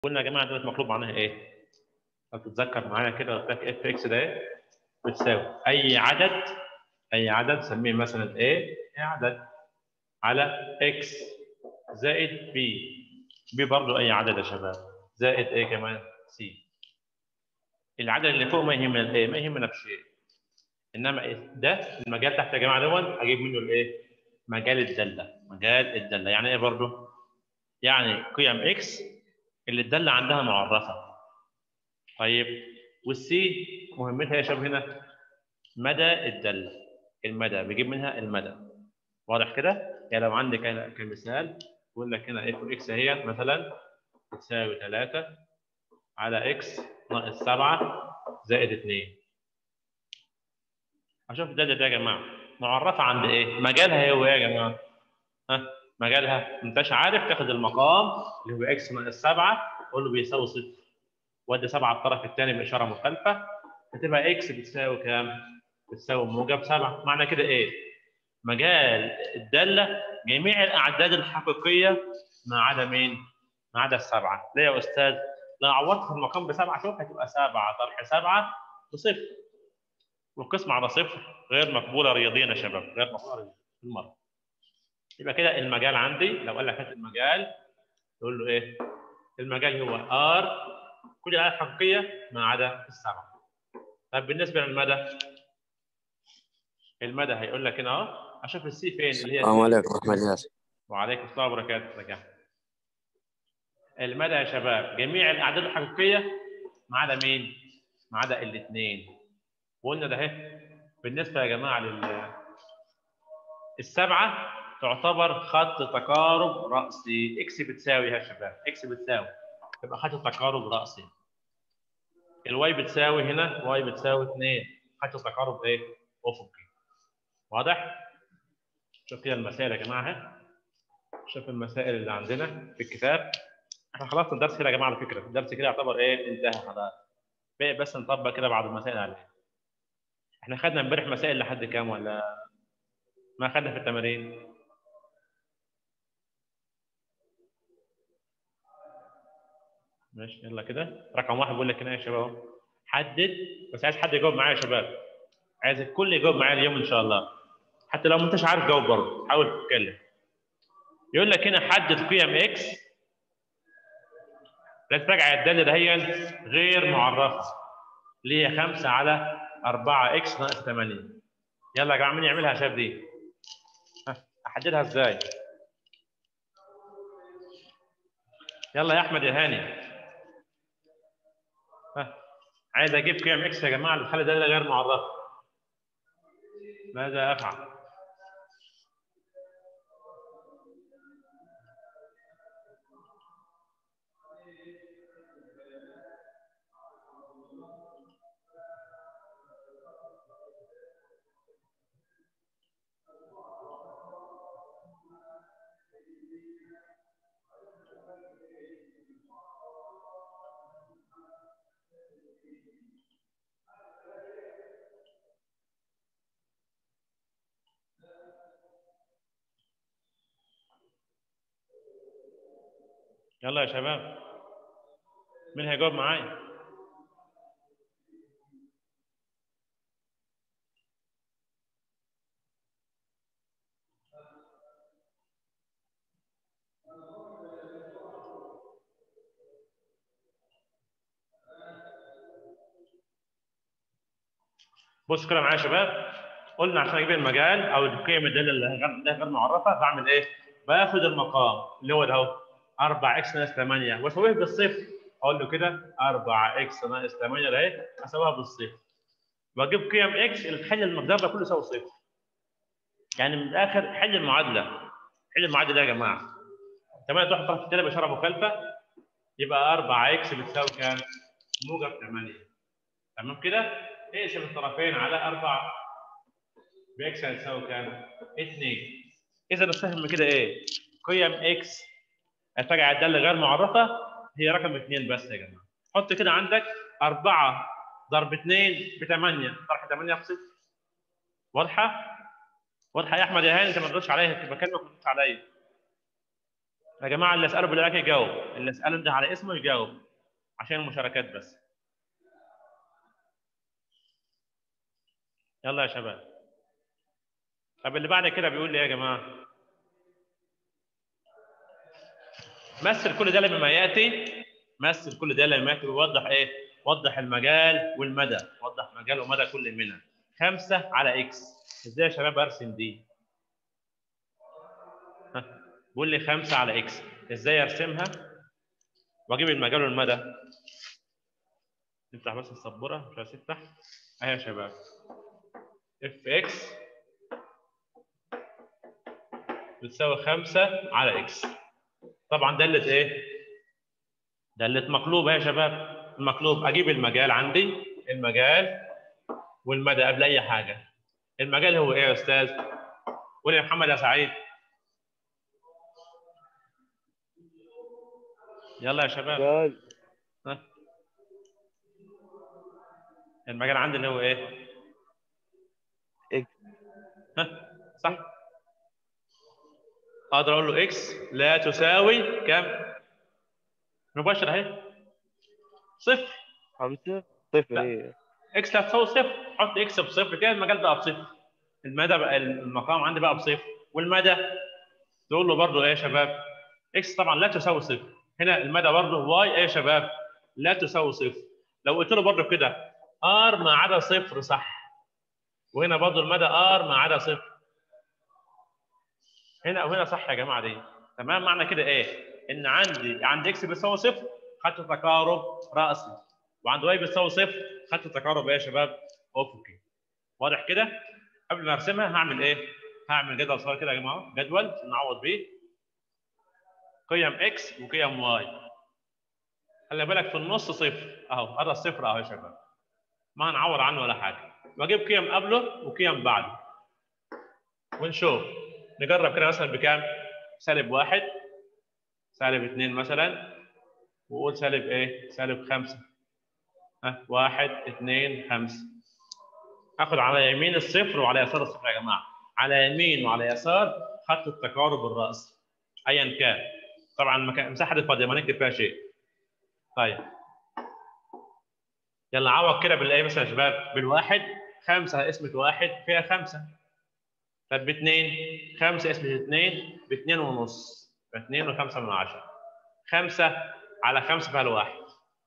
قلنا يا جماعه دلوقتي مطلوب معناها ايه؟ لو تتذكر معايا كده قلت لك اف اكس ده إيه؟ بتساوي اي عدد اي عدد سميه مثلا ايه؟ اي عدد على اكس زائد بي بي برضه اي عدد يا شباب زائد ايه كمان؟ سي العدد اللي فوق ما يهمنا الايه؟ ما يهمنا بشيء انما ده المجال تحت يا جماعه دون اجيب منه الايه؟ مجال الداله مجال الداله يعني ايه برضه؟ يعني قيم اكس اللي الداله عندها معرفه طيب والسي مهمتها يا شباب هنا مدى الداله المدى بيجيب منها المدى واضح كده؟ يعني لو عندك هنا كمثال بقول لك هنا اف اكس اهي مثلا تساوي 3 على اكس ناقص 7 زائد 2 اشوف الداله دي يا جماعه معرفه عند ايه؟ مجالها هو ايه يا جماعه؟ ها مجالها انتش عارف تاخد المقام اللي هو اكس ناقص 7 قول له بيساوي صفر وادي 7 الطرف الثاني باشاره مخالفه هتبقى اكس بتساوي كام؟ بتساوي موجب 7 معنى كده ايه؟ مجال الداله جميع الاعداد الحقيقيه ما عدا مين؟ ما عدا السبعه ليه يا استاذ؟ لو عوضت في المقام بسبعه شوف هتبقى 7 طرح 7 بصفر والقسمه على صفر غير مقبوله رياضيا يا شباب غير مقبوله بالمره يبقى كده المجال عندي لو قال لك هات المجال تقول له ايه؟ المجال هو ار كل الاعداد الحقيقيه ما عدا السبعه. طيب بالنسبه للمدى المدى هيقول لك هنا اهو اشوف السي فين اللي هي السلام عليكم احمد ياسر وعليكم السلام وبركاته رجع المدى يا شباب جميع الاعداد الحقيقيه ما عدا مين؟ ما عدا الاثنين وقلنا ده اهي بالنسبه يا جماعه لل السبعه تعتبر خط تقارب رأسي اكس بتساوي يا شباب اكس بتساوي يبقى خط تقارب رأسي الواي بتساوي هنا واي بتساوي 2 خط تقارب ايه افقي واضح شوف كده المسائل يا جماعه اهي شوف المسائل اللي عندنا في الكتاب احنا خلصنا الدرس كده يا جماعه على فكره الدرس كده يعتبر ايه انتهى خلاص باقي بس نطبق كده بعض المسائل عليه احنا خدنا امبارح مسائل لحد كام ولا ما خدنا في التمارين ماشي يلا كده رقم واحد بقول لك هنا يا شباب حدد بس عايز حد يجاوب معايا يا شباب عايز الكل يجاوب معايا اليوم ان شاء الله حتى لو ما انتش عارف جاوب برضه حاول تتكلم يقول لك هنا حدد قيم اكس لا تراجع الداله ده هي غير معرفه اللي هي 5 على 4 اكس ناقص 8 يلا يا جماعه مين يعملها يا شباب دي؟ احددها ازاي؟ يلا يا احمد يا هاني ها عايز اجيب قيم اكس يا جماعه الحاله ده غير معرفه ماذا افعل؟ يلا يا شباب مين هيجاوب معايا؟ بص كده معايا يا شباب قلنا عشان اجيب المجال او القيم الداله اللي غير غير معرفه بعمل ايه؟ باخد المقام اللي هو ده اهو 4 اكس ناقص 8 واسويه بالصفر اقول له كده 4 اكس ناقص 8 ده اهي اسويها بالصفر واجيب قيم اكس اللي تحل المقدار ده كله يساوي صفر يعني من الاخر حل المعادله حل المعادله دي يا جماعه 8 تروح الطرف الثاني باشاره مخالفه يبقى 4 اكس بتساوي كام؟ موجب 8 تمام كده؟ اقسم الطرفين على 4 باكس هتساوي كام؟ 2 اذا الفهم كده ايه؟ قيم اكس هتراجع الداله غير معرفه هي رقم 2 بس يا جماعه حط كده عندك 4 ضرب 2 ب 8 طرح 8 بصفر واضحه؟ واضحه يا احمد يا هاني انت ما تردش عليا تبقى كلمه ما تردش عليا يا جماعه اللي اساله بالله عليك يجاوب اللي اساله ده على اسمه يجاوب عشان المشاركات بس يلا يا شباب طب اللي بعد كده بيقول لي ايه يا جماعه مثل كل ده لما ياتي مثل كل ده لما ياتي ويوضح ايه وضح المجال والمدى وضح مجال ومدى كل منها خمسة على اكس ازاي يا شباب ارسم دي ها بيقول لي خمسة على اكس ازاي ارسمها واجيب المجال والمدى نفتح بس السبوره مش عايز تفتح اهي يا شباب اف اكس بتساوي 5 على اكس طبعا دلت ايه دلت مقلوب يا شباب المقلوب اجيب المجال عندي المجال والمدى قبل اي حاجه المجال هو ايه يا استاذ قول يا محمد يا سعيد يلا يا شباب قال ها المجال عندي اللي هو ايه اكس ها صح اقدر اقول له اكس لا تساوي كم مباشر اهي صفر خمسة صفر لا. ايه اكس لا تساوي صفر حط اكس بصفر كده المجال بقى بصفر المدى بقى المقام عندي بقى بصفر والمدى تقول له برضه ايه يا شباب اكس طبعا لا تساوي صفر هنا المدى برضه واي ايه يا شباب لا تساوي صفر لو قلت له برضه كده ار ما عدا صفر صح وهنا برضه المدى ار ما عدا صفر هنا وهنا صح يا جماعه دي تمام معنى كده ايه ان عندي عند اكس بيساوي صفر خدت تقارب راسي وعند واي بيساوي صفر خدت تقارب ايه يا شباب افقي واضح كده قبل ما ارسمها هعمل ايه هعمل جدول صغير كده يا جماعه جدول عشان نعوض بيه قيم اكس وقيم واي خلي بالك في النص صفر اهو هذا الصفر اهو يا شباب ما هنعوض عنه ولا حاجه واجيب قيم قبله وقيم بعده ونشوف نجرب كده مثلا بكام سالب واحد سالب اثنين مثلا وقول سالب ايه سالب خمسة ها واحد اثنين خمسة هاخد على يمين الصفر وعلى يسار الصفر يا جماعة على يمين وعلى يسار خط التقارب الرأسي ايا كان طبعا المكان المساحة دي فاضية ما نكتب فيها شيء طيب يلا عوض كده بالايه مثلا يا شباب بالواحد خمسة اسمة واحد فيها خمسة طب باثنين خمسة اسمة اثنين باثنين ونص باثنين وخمسة من عشرة خمسة على خمسة فيها الواحد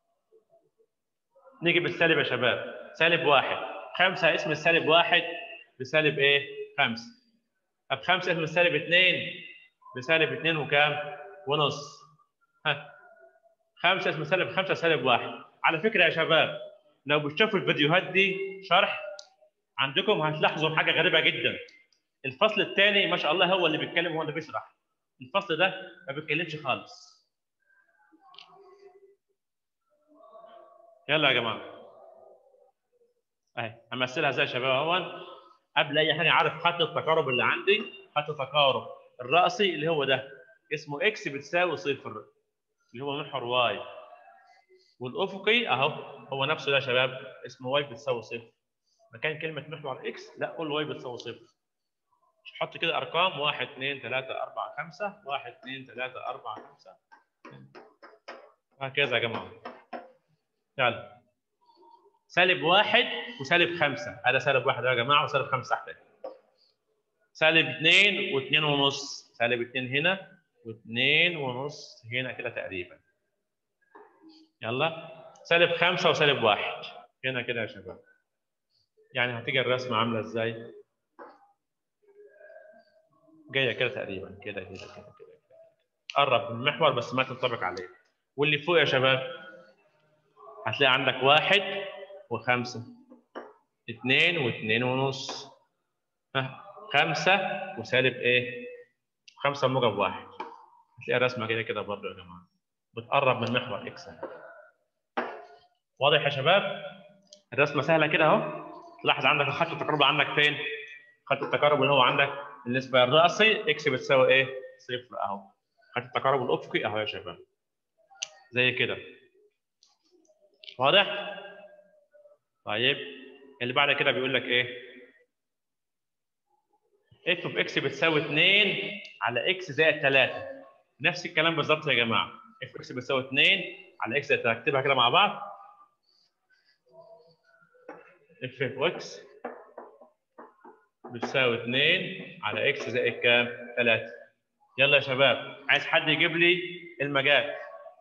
نيجي بالسالب يا شباب سالب واحد خمسة اسم السالب واحد بسالب ايه؟ خمسة طب خمسة اسم السالب اثنين بسالب اثنين وكام؟ ونص ها خمسة اسم سالب خمسة سالب واحد على فكرة يا شباب لو بتشوفوا الفيديوهات دي شرح عندكم هتلاحظوا حاجة غريبة جدا الفصل الثاني ما شاء الله هو اللي بيتكلم هو اللي بيشرح الفصل ده ما بيتكلمش خالص يلا يا جماعه اهي همثلها زي يا شباب اهون قبل اي حاجه عارف خط التقارب اللي عندي خط التقارب الراسي اللي هو ده اسمه اكس بتساوي صفر اللي هو محور واي والافقي اهو هو نفسه ده يا شباب اسمه واي بتساوي صفر مكان كلمه محور اكس لا قول واي بتساوي صفر حط كده ارقام 1 2 3 4 5 1 2 3 4 5 هكذا يا جماعه يلا سالب واحد وسالب خمسة هذا سالب واحد يا جماعة وسالب خمسة تحت سالب اثنين واثنين ونص سالب اثنين هنا واثنين ونص هنا كده تقريبا يلا سالب خمسة وسالب واحد هنا كده يا شباب يعني هتيجي الرسمة عاملة ازاي؟ جاية كده تقريبا كده كده كده كده قرب من المحور بس ما تنطبق عليه واللي فوق يا شباب هتلاقي عندك واحد وخمسة اثنين واثنين ونص ها خمسة وسالب ايه؟ خمسة موجب واحد هتلاقي رسمة كده كده برضه يا جماعة بتقرب من محور اكس واضح يا شباب؟ الرسمة سهلة كده اهو تلاحظ عندك خط التقارب عندك فين؟ خط التقارب اللي هو عندك بالنسبة للرأسي اكس بتساوي ايه؟ صفر اهو خط التقارب الأفقي اهو يا شباب زي كده واضح؟ طيب اللي بعد كده بيقول لك ايه؟ اف اوف اكس بتساوي 2 على اكس زائد 3 نفس الكلام بالظبط يا جماعه اف اكس بتساوي 2 على اكس ترتبها كده مع بعض اف اكس بتساوي 2 على اكس زائد كام؟ 3 يلا يا شباب عايز حد يجيب لي المجال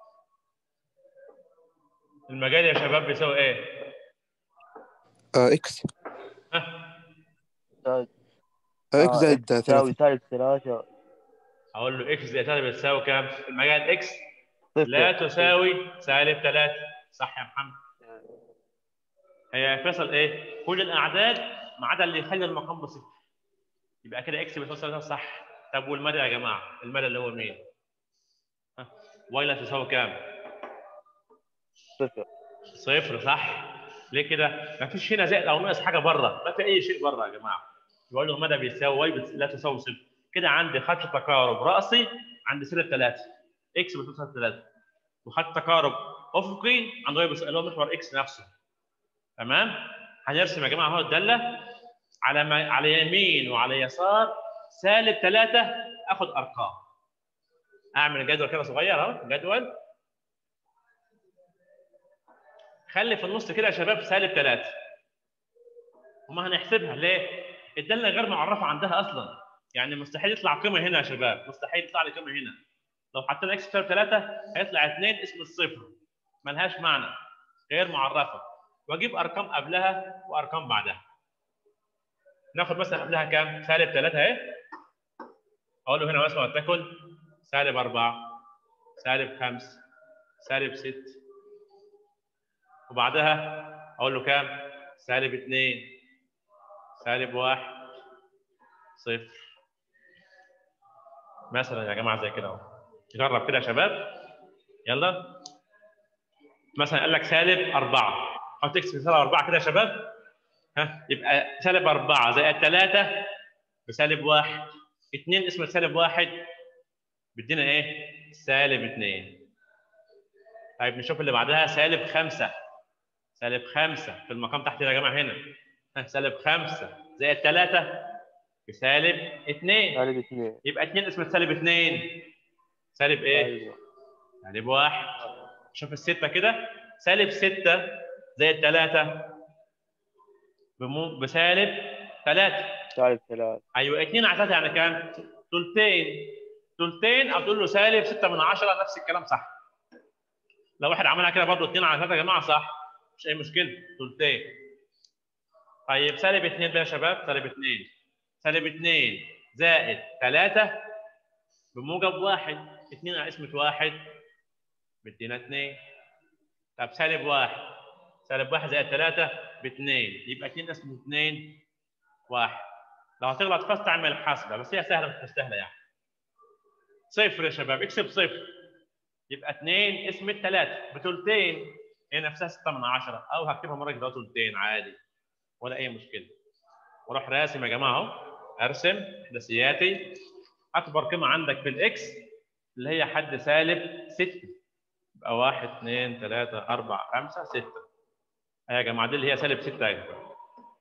المجال يا شباب بيساوي ايه؟ آه اكس ها زائد آه اكس زائد تساوي ثلاثة سالب ثلاثة اقول له اكس زائد 3 بتساوي كام؟ المجال اكس صفر لا تساوي سالب 3 صح يا محمد هي يا فيصل ايه؟ كل الاعداد ما عدا اللي يخلي المقام بصفر يبقى كده اكس بتساوي 3 صح طب والمدى يا جماعه المدى اللي هو مين؟ ها واي لا تساوي كام؟ صفر صفر صح ليه كده؟ ما فيش هنا زائد او ناقص حاجه بره ما في اي شيء بره يا جماعه يقول له المدى بيساوي واي بت- لا تساوي صفر كده عندي خط تقارب راسي عند سالب 3 اكس بتساوي 3 وخط تقارب افقي عند واي بيساوي اللي هو محور اكس نفسه تمام هنرسم يا جماعه اهو الداله على ما على يمين وعلى يسار سالب 3 اخد ارقام اعمل جدول كده صغير اهو جدول خلي في النص كده يا شباب سالب 3 وما هنحسبها ليه؟ الداله غير معرفه عندها اصلا يعني مستحيل يطلع قيمه هنا يا شباب مستحيل يطلع لي قيمه هنا لو حطينا اكس بسالب 3 هيطلع 2 اسم الصفر ملهاش معنى غير معرفه واجيب ارقام قبلها وارقام بعدها ناخد مثلا قبلها كام؟ سالب 3 اهي اقول له هنا مثلا ولتكن سالب 4 سالب 5 سالب 6 وبعدها اقول له كام؟ سالب 2 سالب 1 صفر مثلا يا جماعه زي كده اهو نجرب كده يا شباب يلا مثلا قال لك سالب 4 حط اكس بسالب 4 كده يا شباب ها يبقى سالب 4 زائد 3 بسالب 1 2 اسمه سالب 1 بيدينا ايه؟ سالب 2 طيب نشوف اللي بعدها سالب 5 سالب 5 في المقام تحت يا جماعه هنا ها سالب 5 زائد 3 بسالب 2 سالب اثنين يبقى 2 اسمه سالب 2 سالب ايه؟ سالب واحد. سالب 1 شوف الستة كده سالب 6 زائد 3 بمو... بسالب 3 سالب ثلاثة ايوه 2 على 3 يعني كام؟ ثلثين ثلثين او تقول له سالب 6 من 10 نفس الكلام صح لو واحد عملها كده برضه 2 على 3 يا جماعه صح مش اي مشكله ثلثين طيب سالب 2 بقى يا شباب سالب 2 سالب 2 زائد 3 بموجب 1 2 على اسمة 1 بدينا 2 طب سالب 1 سالب 1 زائد 3 ب 2 يبقى 2 اسمه 2 1 لو هتغلط خلاص تعمل حاسبه بس هي سهله مش مستاهله يعني صفر يا شباب اكسب صفر يبقى 2 اسم 3 بثلثين هي نفسها 6 من 10 او هكتبها مره كده ثلثين عادي ولا اي مشكله واروح راسم يا جماعه اهو ارسم احداثياتي اكبر قيمه عندك في الاكس اللي هي حد سالب 6 يبقى 1 2 3 4 5 6 يا جماعه دي اللي هي سالب 6 يا جماعه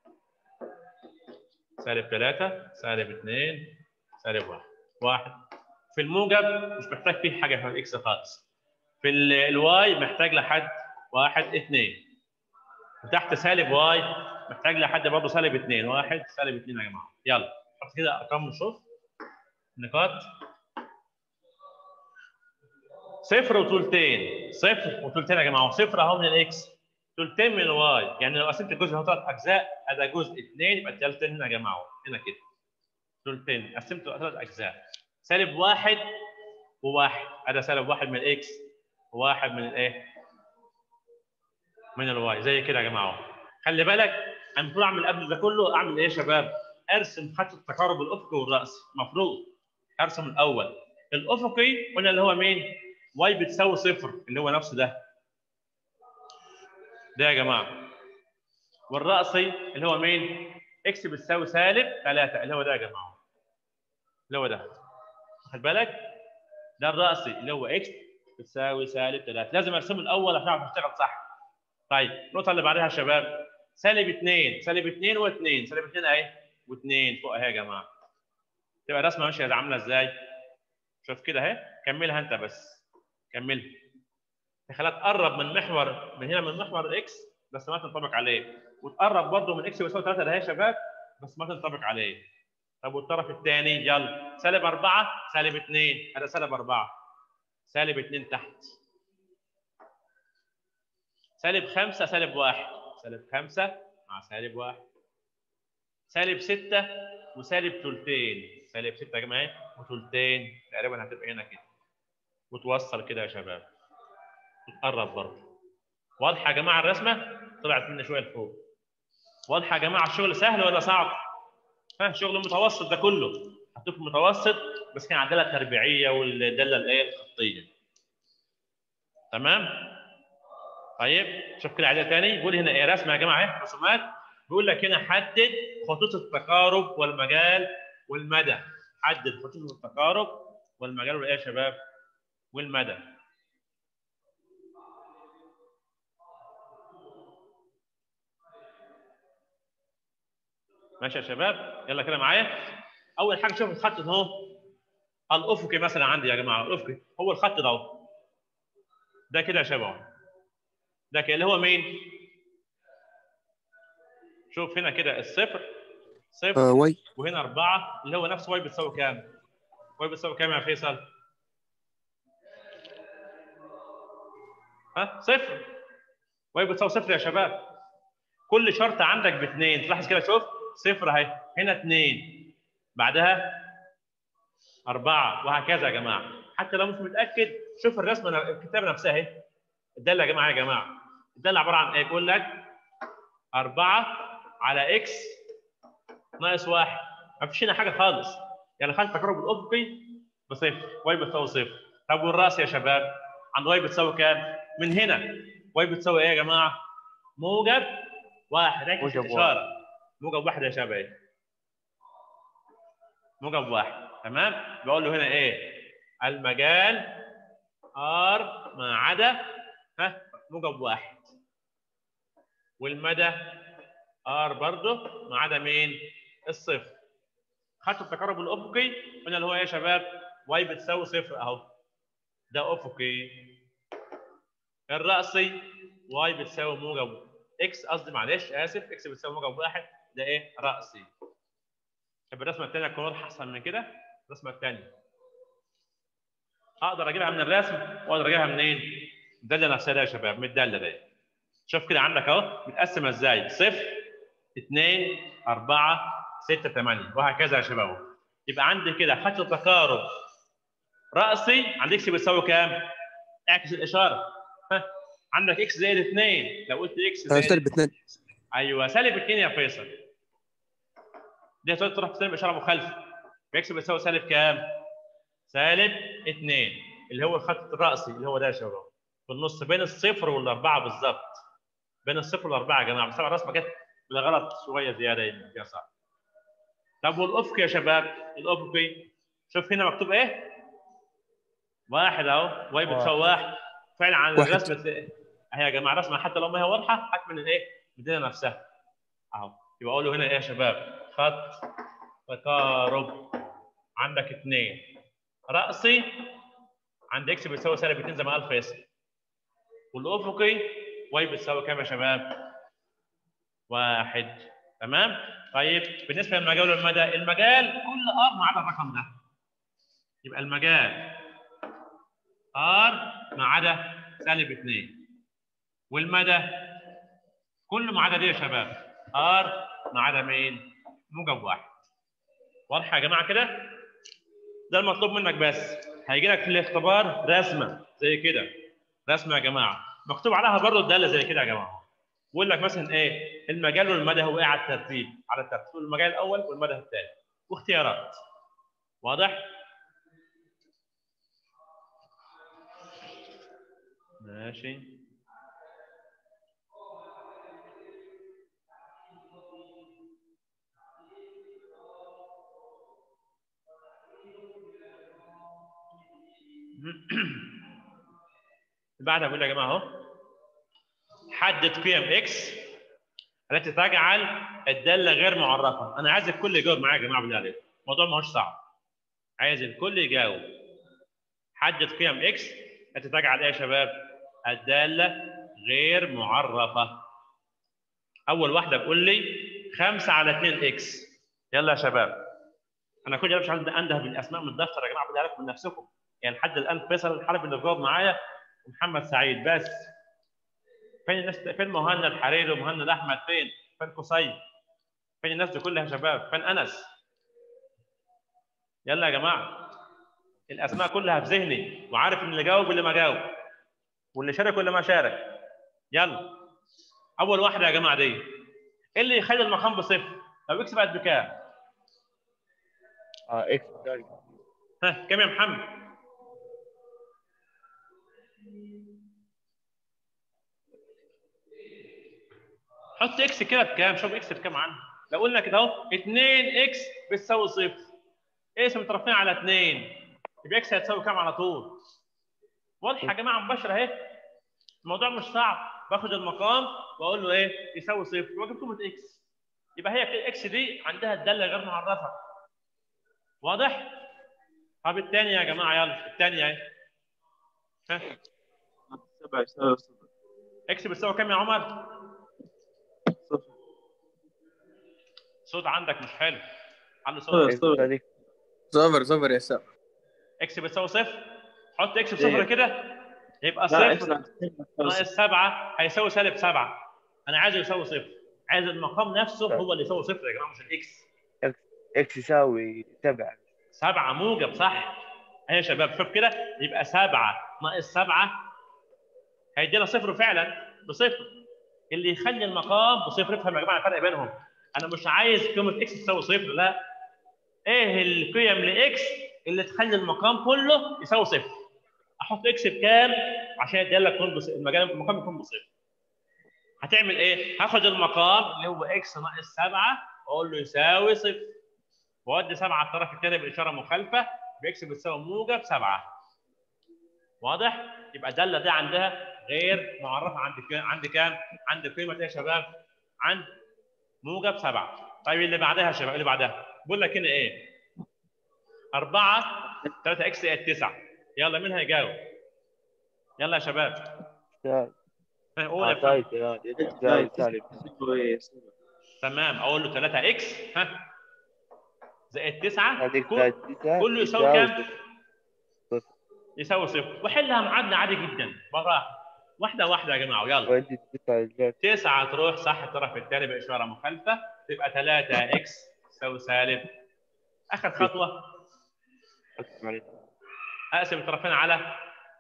سالب 3 سالب 2 سالب 1 1 في الموجب مش محتاج فيه حاجه في الاكس خالص في ال- الواي محتاج لحد 1 2 وتحت سالب واي محتاج لحد برضه سالب 2 1 سالب 2 يا جماعه يلا حط كده ارقام نشوف نقاط صفر وثلثين صفر وثلثين يا جماعه صفر اهو من الاكس ثلثين من الواي يعني لو قسمت الجزء هو ثلاث اجزاء هذا جزء اثنين يبقى الثلثين هنا يا جماعه هنا كده ثلثين قسمته ثلاث اجزاء سالب واحد وواحد هذا سالب واحد من الاكس وواحد من الايه؟ من الواي زي كده يا جماعه خلي بالك انا المفروض اعمل قبل ده كله اعمل ايه يا شباب؟ ارسم خط التقارب الافقي والراسي المفروض ارسم الاول الافقي قلنا اللي هو مين؟ واي بتساوي صفر اللي هو نفسه ده ده يا جماعه والراسي اللي هو مين؟ اكس بتساوي سالب 3 اللي هو ده يا جماعه اللي هو ده خد بالك ده الراسي اللي هو اكس بتساوي سالب 3 لازم ارسمه الاول عشان اعرف اشتغل صح طيب النقطه اللي بعدها يا شباب سالب 2 سالب 2 و2 سالب 2 اهي و2 فوق اهي يا جماعه تبقى الرسمه ماشيه عامله ازاي شوف كده اهي كملها انت بس كملها تخليها تقرب من محور من هنا من محور اكس بس ما تنطبق عليه وتقرب برضه من اكس بيساوي 3 ده يا شباب بس ما تنطبق عليه طب والطرف الثاني يلا سالب 4 سالب 2 هذا سالب 4 سالب 2 تحت سالب 5 سالب 1 سالب 5 مع سالب 1 سالب 6 وسالب ثلثين سالب 6 يا جماعه وثلثين تقريبا هتبقى هنا كده وتوصل كده يا شباب وتقرب برضه واضحه يا جماعه الرسمه طلعت لنا شويه لفوق واضحه يا جماعه الشغل سهل ولا صعب؟ ها شغل متوسط ده كله حطيت متوسط بس كان عندنا التربيعيه والداله الايه الخطيه تمام طيب شوف كده عايزها تاني بيقول هنا ايه رسمه يا جماعه اهي رسومات بيقول لك هنا حدد خطوط التقارب والمجال والمدى حدد خطوط التقارب والمجال والايه يا شباب والمدى ماشي يا شباب يلا كده معايا اول حاجه شوف الخط ده اهو الافقي مثلا عندي يا جماعه الافقي هو الخط ده اهو ده كده يا شباب ده كده اللي هو مين شوف هنا كده الصفر صفر آه واي وهنا أربعة اللي هو نفس واي بتساوي كام؟ واي بتساوي كام يا فيصل؟ ها صفر واي بتساوي صفر يا شباب كل شرط عندك باثنين تلاحظ كده شوف صفر اهي هنا اثنين بعدها أربعة وهكذا يا جماعة حتى لو مش متأكد شوف الرسمة الكتابة نفسها اهي الدالة يا جماعة يا جماعة الدالة عبارة عن ايه؟ يقول لك أربعة على إكس ناقص واحد ما فيش هنا حاجه خالص يعني خلي التقارب الافقي بصفر واي بتساوي صفر طب والراس يا شباب عند واي بتساوي كام؟ من هنا واي بتساوي ايه يا جماعه؟ موجب واحد ركز موجب الاشاره موجب واحد يا شباب موجب واحد تمام؟ بقول له هنا ايه؟ المجال ار ما عدا ها موجب واحد والمدى ار برضه ما عدا مين؟ الصفر. خط التقارب الافقي قلنا اللي هو ايه يا شباب؟ واي بتساوي صفر اهو. ده افقي. الرأسي واي بتساوي موجب اكس قصدي معلش اسف اكس بتساوي موجب واحد ده ايه؟ رأسي. طب الرسمه الثانيه تكون واضحه احسن من كده؟ الرسمه الثانيه. اقدر اجيبها من الرسم واقدر اجيبها منين؟ الداله نفسها ده يا شباب من الداله دي. شوف كده عندك اهو متقسمه ازاي؟ صفر 2 4 6 8 وهكذا يا شباب يبقى عندي كده خط التقارب رأسي عند اكس بتساوي كام؟ اعكس الاشاره ها عندك اكس زائد 2 لو قلت اكس آه زائد سالب اثنين ايوه سالب 2 يا فيصل دي هتقدر تروح تسالب اشاره مخالفه اكس بتساوي سالب كام؟ سالب 2 اللي هو الخط الرأسي اللي هو ده يا شباب في النص بين الصفر والاربعه بالظبط بين الصفر والاربعه يا جماعه بس طبعا الرسمه جت بالغلط شويه زياده يمكن يا صح طب والافقي يا شباب الافقي شوف هنا مكتوب ايه؟ واحد اهو واي بتساوي واحد فعلا عن واحد. الرسمه اهي يا جماعه رسمه حتى لو ما هي واضحه هات من الايه؟ من الدنيا نفسها اهو يبقى اقول له هنا ايه يا شباب؟ خط تقارب عندك اثنين رأسي عند اكس بيساوي سالب 2 زي ما قال فيصل والافقي واي بتساوي كام يا شباب؟ واحد تمام؟ طيب بالنسبه للمجال والمدى المجال كل ار ما عدا الرقم ده يبقى المجال ار ما عدا سالب 2 والمدى كل ما عدا دي يا شباب ار ما عدا مين؟ موجب واحد واضحه يا جماعه كده؟ ده المطلوب منك بس هيجي لك في الاختبار رسمه زي كده رسمه يا جماعه مكتوب عليها برضه الداله زي كده يا جماعه بيقول لك مثلا ايه المجال والمدى هو ايه على الترتيب على الترتيب المجال الاول والمدى الثاني واختيارات واضح ماشي بعدها بقول يا جماعه اهو حدد قيم اكس التي تجعل الداله غير معرفه انا عايز الكل يجاوب معايا يا جماعه بالله عليكم الموضوع ما هوش صعب عايز الكل يجاوب حدد قيم اكس التي تجعل ايه يا شباب الداله غير معرفه اول واحده بتقول لي 5 على 2 اكس يلا يا شباب انا كل ده مش عايز انده بالاسماء من الدفتر يا جماعه بدي لكم من نفسكم يعني لحد الان فيصل الحربي اللي جاوب معايا ومحمد سعيد بس فين الناس فين مهند الحريري ومهند احمد فين فين قصي فين الناس دي كلها يا شباب فين انس يلا يا جماعه الاسماء كلها في ذهني وعارف ان اللي جاوب واللي ما جاوب واللي شارك واللي ما شارك يلا اول واحده يا جماعه دي ايه اللي يخلي المقام بصفر لو اكس بقت بكام اه اكس تساوي ها كام يا محمد حط اكس كده بكام شوف اكس بكام عنه لو قلنا كده اهو 2 اكس بتساوي صفر اكس مترفعين على 2 يبقى اكس هتساوي كام على طول واضحه يا جماعه مباشره اهي الموضوع مش صعب باخد المقام واقول له ايه يساوي صفر واجيب قيمه اكس يبقى هي كده اكس دي عندها الداله غير معرفه واضح طب الثانيه يا جماعه يلا الثانيه اهي ها سبعة يساوي صفر اكس بتساوي كام يا عمر صفر صوت عندك مش حلو علي صفر. صوت اكس تساوي صفر صفر يا سام اكس بتساوي صفر حط اكس بصفر إيه. كده يبقى لا اكس صفر ناقص سبعة هيساوي سالب سبعة أنا عايزه يساوي صفر عايز المقام نفسه هو اللي يساوي صفر يا جماعة مش الإكس اكس يساوي سبعة سبعة موجب صح أهي يا شباب شوف كده يبقى سبعة ناقص سبعة هيدينا صفر فعلا بصفر اللي يخلي المقام بصفر افهم يا جماعة الفرق بينهم أنا مش عايز قيمة إكس تساوي صفر لا إيه القيم لإكس اللي تخلي المقام كله يساوي صفر احط اكس بكام عشان يديلك يكون بص... المجال المقام يكون بصفر هتعمل ايه؟ هاخد المقام اللي هو اكس ناقص 7 واقول له يساوي صفر واودي 7 على الطرف الثاني باشاره مخالفه باكس بتساوي موجب 7 واضح؟ يبقى الداله دي عندها غير معرفه عند كام؟ عند كام؟ عند قيمه ايه يا شباب؟ عند موجب 7 طيب اللي بعدها يا شباب اللي بعدها بقول لك هنا ايه؟ 4 3 اكس 9 يلا مين هيجاوب؟ يلا يا شباب تساوي ها، قول يا اه تساوي محمد. تساوي تساوي سالب يساوي سبعة تمام اقول له 3 اكس ها زائد 9 هذيك كل- تساوي تسعة كله يساوي كام؟ صفر. يساوي صفر وحلها معادله عادي جدا براحه واحده واحده يا جماعه يلا وعندي تسعة الجهة 9 تروح صح الطرف الثاني باشاره مخالفه تبقى 3 اكس تساوي سالب اخر خطوه أقسم عليك. اقسم الطرفين على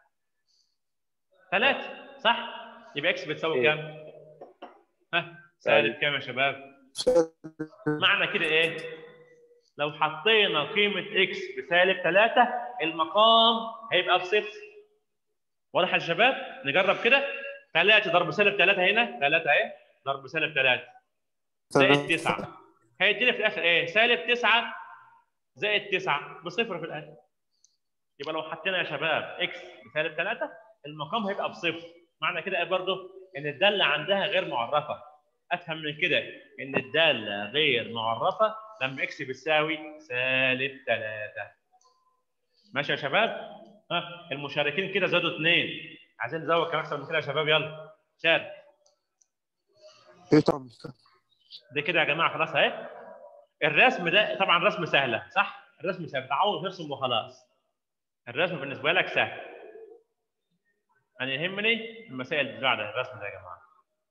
3 صح؟ يبقى اكس بتساوي إيه. كام؟ ها سالب كام يا شباب؟ معنى كده ايه؟ لو حطينا قيمة اكس بسالب 3 المقام هيبقى بصفر. واضح يا شباب؟ نجرب كده 3 ضرب سالب 3 هنا 3 اهي ضرب سالب 3 زائد 9 هيدينا في الاخر ايه؟ سالب 9 زائد 9 بصفر في الاخر. يبقى لو حطينا يا شباب اكس بسالب 3 المقام هيبقى بصفر. معنى كده ايه برضه؟ ان الداله عندها غير معرفه. افهم من كده ان الداله غير معرفه لما اكس بتساوي سالب 3 ماشي يا شباب ها المشاركين كده زادوا اثنين عايزين نزود كمان اكثر من كده يا شباب يلا شارك ايه طبعا دي كده يا جماعه خلاص اهي الرسم ده طبعا رسم سهله صح الرسم سهل تعود ترسم وخلاص الرسم بالنسبه لك سهل انا يهمني المسائل اللي بعد الرسم ده يا جماعه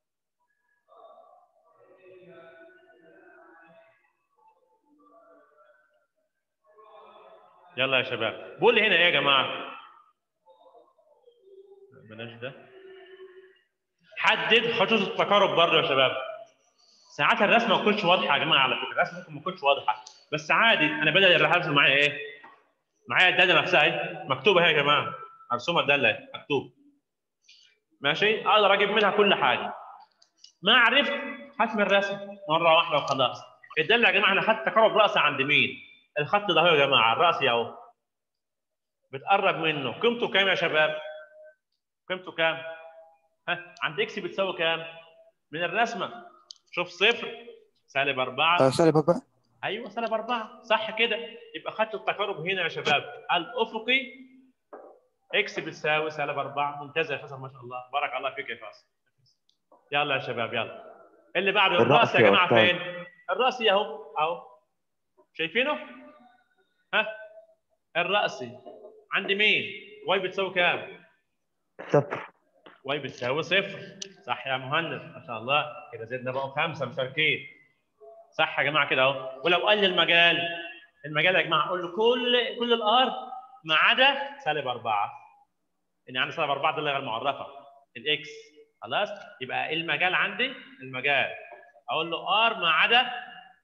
يلا يا شباب بقول لي هنا ايه يا جماعه بلاش ده حدد خطوط التقارب برضه يا شباب ساعات الرسمه ما تكونش واضحه يا جماعه على فكره الرسمه ممكن ما تكونش واضحه بس عادي انا بدل الرسم معايا ايه معايا الداله نفسها اهي مكتوبه اهي يا جماعه مرسومه الداله اهي مكتوب ماشي اقدر اجيب منها كل حاجه ما عرفت حسم الرسم مره واحده وخلاص الداله يا جماعه انا خدت تقارب راسي عند مين الخط ده اهو يا جماعه الراس اهو بتقرب منه قيمته كام يا شباب قيمته كام ها عند اكس بتساوي كام من الرسمه شوف صفر سالب 4 آه سالب أربعة ايوه سالب 4 صح كده يبقى خط التقارب هنا يا شباب الافقي اكس بتساوي سالب 4 ممتاز يا فيصل ما شاء الله بارك الله فيك يا فيصل يلا يا شباب يلا اللي بعده الرأس الراس يا يا جماعه أستاذ. فين؟ الراسي اهو اهو شايفينه؟ ها الراسي عندي مين؟ واي بتساوي كام؟ صفر واي بتساوي صفر صح يا مهند ما شاء الله كده زدنا بقوا خمسه مشاركين صح يا جماعه كده اهو ولو قال لي المجال المجال يا جماعه اقول له كل كل الار ما عدا سالب اربعه ان عندي سالب اربعه دي اللي غير معرفه الاكس خلاص يبقى المجال عندي المجال اقول له ار ما عدا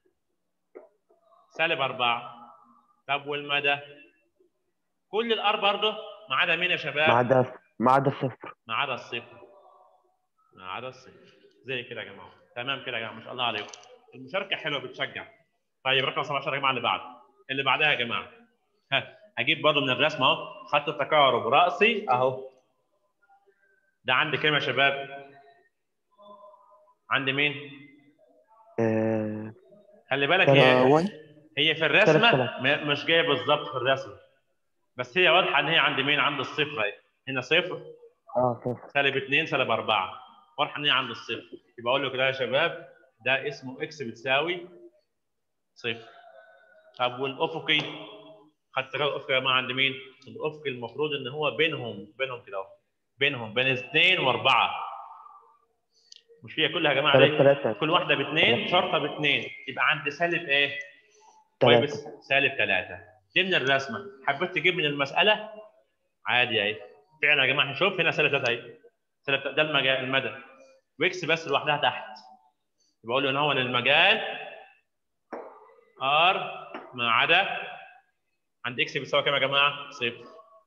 سالب اربعه طب والمدى كل الار برضه ما عدا مين يا شباب؟ ما عدا ما عدا صفر ما عدا الصفر ما عدا الصفر زي كده يا جماعه تمام كده يا جماعه ما شاء الله عليكم المشاركه حلوه بتشجع طيب رقم 17 يا جماعه اللي بعده اللي بعدها يا جماعه ها اجيب برضه من الرسمه اهو خط التقارب راسي اهو ده عندي كام يا شباب عندي مين آه، خلي بالك ترى هي واي هي في الرسمه ثلاث م- مش جايه بالظبط في الرسمه بس هي واضحه ان هي عند مين عند الصفر اهي هنا صفر اه صفر سالب 2 سالب 4 واضحه ان هي عند الصفر يبقى اقول له كده يا شباب ده اسمه اكس بتساوي صفر طب والافقي خدت بالك الافقي يا جماعه عند مين؟ الافقي المفروض ان هو بينهم بينهم كده اهو بينهم بين اثنين واربعه مش هي كلها يا جماعه سالب ليه؟ ثلاثة كل واحده باثنين شرطه باثنين يبقى عند سالب ايه؟ طيب بس ثلاثة سالب ثلاثه دي من الرسمه حبيت تجيب من المساله عادي اهي فعلا يا جماعه شوف هنا سالب ثلاثه اهي سالب تلاتة، ده المجال المدى واكس بس لوحدها تحت يبقى اقول له ان هو للمجال ار ما عدا عند اكس بيساوي كام يا جماعه؟ صفر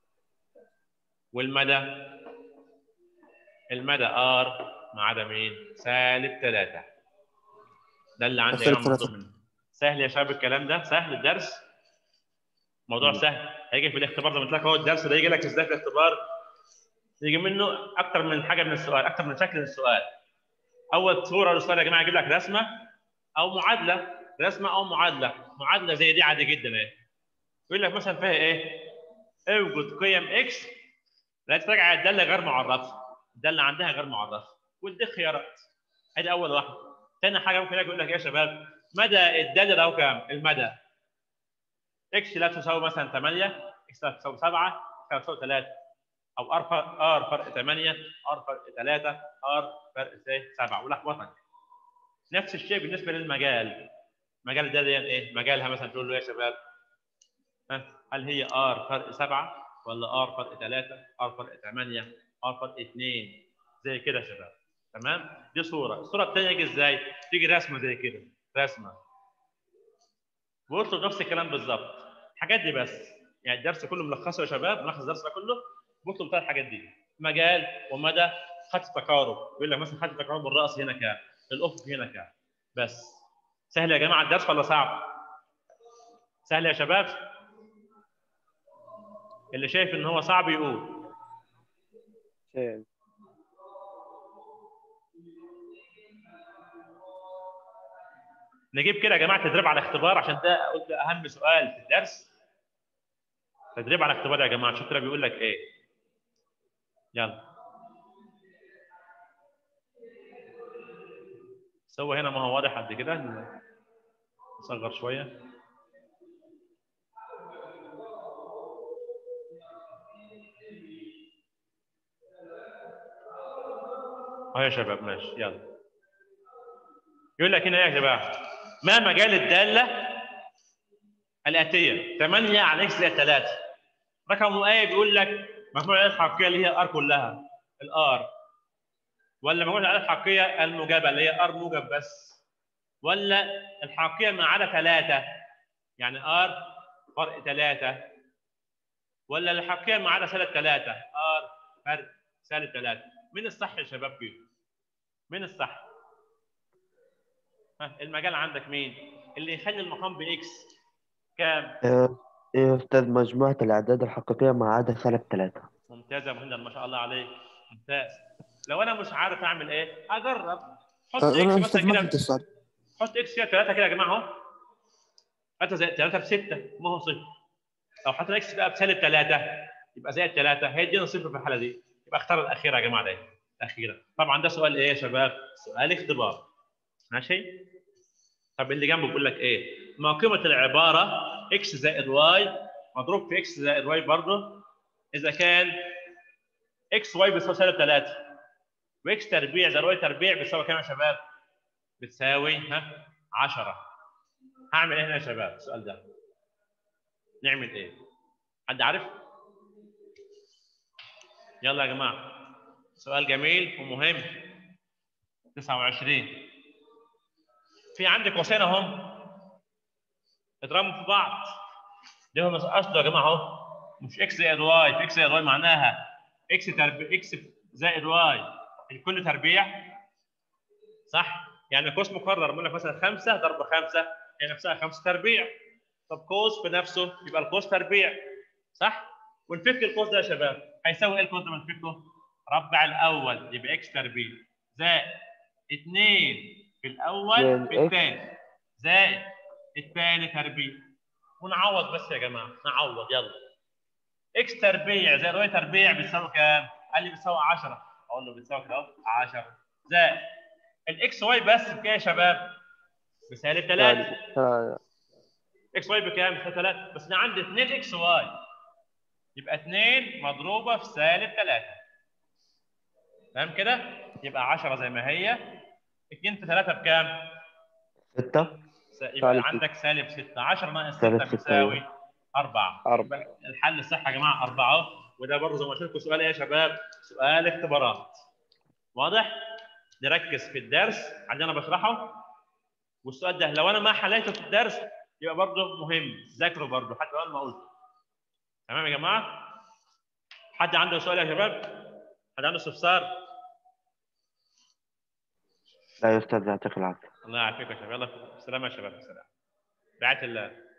والمدى المدى ار ما عدا مين؟ سالب ثلاثه ده اللي عندي يا سالب جماعه مطلوب ثلاثة. منه سهل يا شباب الكلام ده سهل الدرس موضوع سهل هيجي في الاختبار زي ما قلت لك هو الدرس ده يجي لك ازاي في الاختبار يجي منه اكتر من حاجه من السؤال اكتر من شكل من السؤال اول صوره للسؤال يا جماعه يجيب لك رسمه او معادله رسمه او معادله معادله زي دي عادي جدا اهي يقول لك مثلا فيها ايه اوجد قيم اكس لا تراجع الداله غير معرفه الداله عندها غير معرفه ودي خيارات ادي اول واحده ثاني حاجه ممكن يقول لك ايه يا شباب مدى الداله له كام المدى اكس لا تساوي مثلا 8 اكس لا تساوي 7 اكس لا تساوي 3 او ار فرق ار فرق 8 ار فرق 3 ار فرق 7 ولخبطك نفس الشيء بالنسبه للمجال مجال ده ايه مجالها مثلا تقول له يا شباب ها هل هي ار فرق 7 ولا ار فرق 3 ار فرق 8 ار فرق 2 زي كده يا شباب تمام دي صوره الصوره الثانيه يجي ازاي تيجي رسمه زي كده رسمه ويطلب نفس الكلام بالظبط الحاجات دي بس يعني الدرس كله ملخصه يا شباب ملخص الدرس ده كله بيطلب ثلاث حاجات دي مجال ومدى خط التقارب يقول لك مثلا خط التقارب الراس هنا كام الافق هنا كام بس سهل يا جماعه الدرس ولا صعب سهل يا شباب اللي شايف ان هو صعب يقول شيء نجيب كده يا جماعه تدريب على اختبار عشان ده قلت اهم سؤال في الدرس تدريب على اختبار يا جماعه شوف كده بيقول لك ايه يلا سوى هنا ما هو واضح قد كده نصغر شويه اه يا شباب ماشي يلا يقول لك هنا ايه يا جماعه ما مجال الداله الاتيه 8 على اكس زائد 3 رقم ايه بيقول لك مجموع العدد الحقيقيه اللي هي ار كلها الار ولا مجموع العدد الحقيقيه الموجبه اللي هي ار موجب بس ولا الحقيقيه ما عدا 3 يعني ار فرق 3 ولا الحقيقيه ما عدا سالب 3 ار فرق سالب 3 مين الصح يا شباب فيهم؟ مين الصح؟ ها المجال عندك مين؟ اللي يخلي المقام باكس كام؟ آه، يا أستاذ مجموعة الأعداد الحقيقية ما عدا سالب ثلاثة ممتاز يا مهند ما شاء الله عليك ممتاز لو انا مش عارف اعمل ايه اجرب حط أه، اكس انا مثلا استاذ ما كده فهمت السؤال حط اكس كده 3 كده يا جماعه اهو 3 زائد 3 ب 6 ما هو صفر لو حطينا اكس بقى بسالب 3 يبقى زائد 3 هيدينا صفر في الحاله دي يبقى اختار الاخيره يا جماعه ده الاخيره طبعا ده سؤال ايه يا شباب سؤال اختبار ماشي طب اللي جنبه بيقول لك ايه ما قيمه العباره اكس زائد واي مضروب في اكس زائد واي برضه اذا كان اكس واي بيساوي سالب 3 واكس تربيع زائد واي تربيع بيساوي كام يا شباب بتساوي ها 10 هعمل ايه هنا يا شباب السؤال ده نعمل ايه حد عارف يلا يا جماعه سؤال جميل ومهم 29 في عندي قوسين اهم اضربهم في بعض ليهم اصله يا جماعه اهو مش اكس زائد واي في اكس زائد واي معناها اكس تربيع اكس زائد واي الكل تربيع صح يعني قوس مكرر بقول لك مثلا 5 ضرب 5 هي نفسها 5 تربيع طب قوس بنفسه يبقى القوس تربيع صح ونفك القوس ده يا شباب هيساوي ايه القوس ده بنفكه ربع الاول يبقى اكس تربيع زائد 2 في الاول زائد في إكس. الثاني زائد الثاني تربيع ونعوض بس يا جماعه نعوض يلا اكس تربيع زائد واي تربيع بيساوي كام؟ قال لي بيساوي 10 اقول له بيساوي كده اهو 10 زائد الاكس واي بس بكام يا شباب؟ بسالب 3 آه، اكس واي بكام؟ بسالب 3 بس انا عندي 2 اكس واي يبقى 2 مضروبه في سالب 3 تمام كده؟ يبقى 10 زي ما هي 2 في 3 بكام؟ ستة س- يبقى سالب عندك سالب 6 10 ناقص 6 سالب ستة، بيساوي 4 أربعة. الحل الصح يا جماعه 4 وده برضه زي ما قلت لكم سؤال ايه يا شباب؟ سؤال اختبارات واضح؟ نركز في الدرس اللي انا بشرحه والسؤال ده لو انا ما حليته في الدرس يبقى برضه مهم ذاكره برضه حتى لو انا ما قلت تمام يا جماعه؟ حد عنده سؤال يا شباب؟ حد عنده استفسار؟ لا يا أستاذ يعطيك العافية الله يعافيك يا شباب يلا سلام يا شباب سلام رعايه الله